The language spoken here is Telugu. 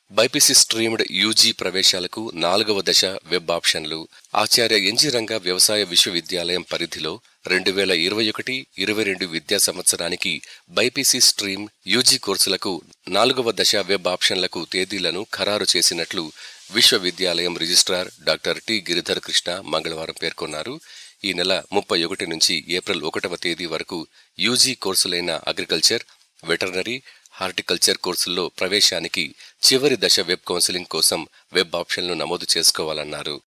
బైపీసీ స్ట్రీమ్డ్ యూజీ ప్రవేశాలకు నాలుగవ దశ వెబ్ ఆప్షన్లు ఆచార్య ఎన్జి రంగ వ్యవసాయ విశ్వవిద్యాలయం పరిధిలో రెండు వేల ఇరవై ఒకటి ఇరవై రెండు విద్యా సంవత్సరానికి బైపీసీ స్ట్రీమ్ యూజీ కోర్సులకు నాలుగవ దశ వెబ్ ఆప్షన్లకు తేదీలను ఖరారు చేసినట్లు విశ్వవిద్యాలయం registrar doctor T Giridhar Krishna మంగళవారం పేర్కొన్నారు ఈ నెల ముప్పై ఒకటి నుంచి ఏప్రిల్ ఒకటవ తేదీ వరకు యూజీ కోర్సులైన అగ్రికల్చర్ వెటర్నరీ హార్టికల్చర్ కోర్సుల్లో ప్రవేశానికి చివరి దశ వెబ్ కౌన్సిలింగ్ కోసం వెబ్ ఆప్షన్లు నమోదు చేసుకోవాలన్నారు